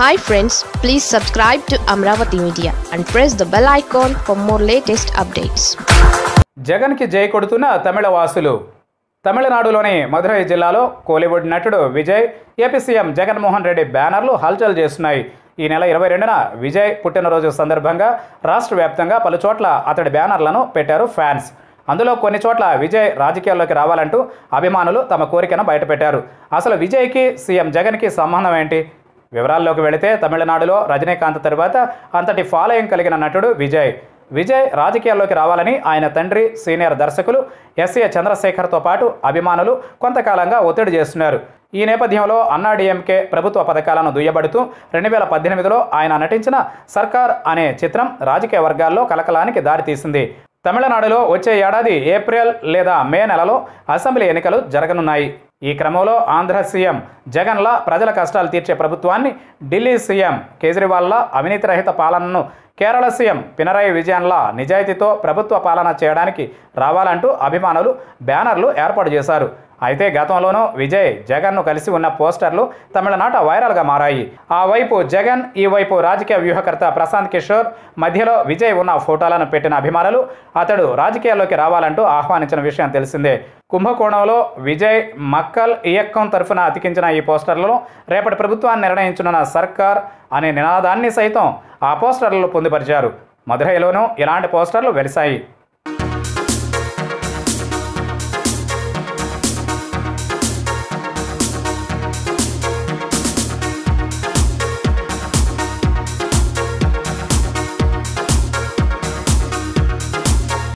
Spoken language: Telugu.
hi friends please subscribe to Amaravati media and press the bell icon for more latest updates జగన్కి జై కొడుతున్న తమిళ వాసులు తమిళనాడులోని మధురై జిల్లాలో కోలీవుడ్ నటుడు విజయ్ ఏపీ సీఎం జగన్మోహన్ రెడ్డి బ్యానర్లు హల్చల్ చేస్తున్నాయి ఈ నెల ఇరవై రెండున విజయ్ పుట్టినరోజు సందర్భంగా రాష్ట్ర వ్యాప్తంగా పలు చోట్ల అతడి బ్యానర్లను పెట్టారు ఫ్యాన్స్ అందులో కొన్ని చోట్ల విజయ్ రాజకీయాల్లోకి రావాలంటూ అభిమానులు తమ కోరికను బయటపెట్టారు అసలు విజయ్కి సీఎం జగన్కి సంబంధం ఏంటి వివరాల్లోకి వెళితే తమిళనాడులో రజనీకాంత్ తరువాత అంతటి ఫాలోయింగ్ కలిగిన నటుడు విజయ్ విజయ్ రాజకీయాల్లోకి రావాలని ఆయన తండ్రి సీనియర్ దర్శకులు ఎస్ఏ చంద్రశేఖర్తో పాటు అభిమానులు కొంతకాలంగా ఒత్తిడి చేస్తున్నారు ఈ నేపథ్యంలో అన్నాడీఎంకే ప్రభుత్వ పథకాలను దుయ్యబడుతూ రెండు వేల పద్దెనిమిదిలో ఆయన నటించిన సర్కార్ అనే చిత్రం రాజకీయ వర్గాల్లో కలకలానికి దారితీసింది తమిళనాడులో వచ్చే ఏడాది ఏప్రిల్ లేదా మే నెలలో అసెంబ్లీ ఎన్నికలు జరగనున్నాయి ఈ క్రమంలో ఆంధ్ర సీఎం జగన్లా ప్రజల కష్టాలు తీర్చే ప్రభుత్వాన్ని ఢిల్లీ సీఎం కేజ్రీవాల్లా అవినీతి రహిత పాలనను కేరళ సీఎం పినరయి విజయన్లా నిజాయితీతో ప్రభుత్వ పాలన చేయడానికి రావాలంటూ అభిమానులు బ్యానర్లు ఏర్పాటు చేశారు అయితే గతంలోనూ విజయ్ జగన్ను కలిసి ఉన్న పోస్టర్లు తమిళనాట వైరల్గా మారాయి ఆ వైపు జగన్ ఈ వైపు రాజకీయ వ్యూహకర్త ప్రశాంత్ కిషోర్ మధ్యలో విజయ్ ఉన్న ఫోటోలను పెట్టిన అభిమానులు అతడు రాజకీయాల్లోకి రావాలంటూ ఆహ్వానించిన విషయం తెలిసిందే కుంభకోణంలో విజయ్ మక్కల్ ఇయక్కం తరఫున అతికించిన ఈ పోస్టర్లలో రేపటి ప్రభుత్వాన్ని నిర్ణయించనున్న సర్కార్ అనే నినాదాన్ని సైతం ఆ పోస్టర్లలో పొందుపరిచారు మదురైలోనూ ఇలాంటి పోస్టర్లు వెలిశాయి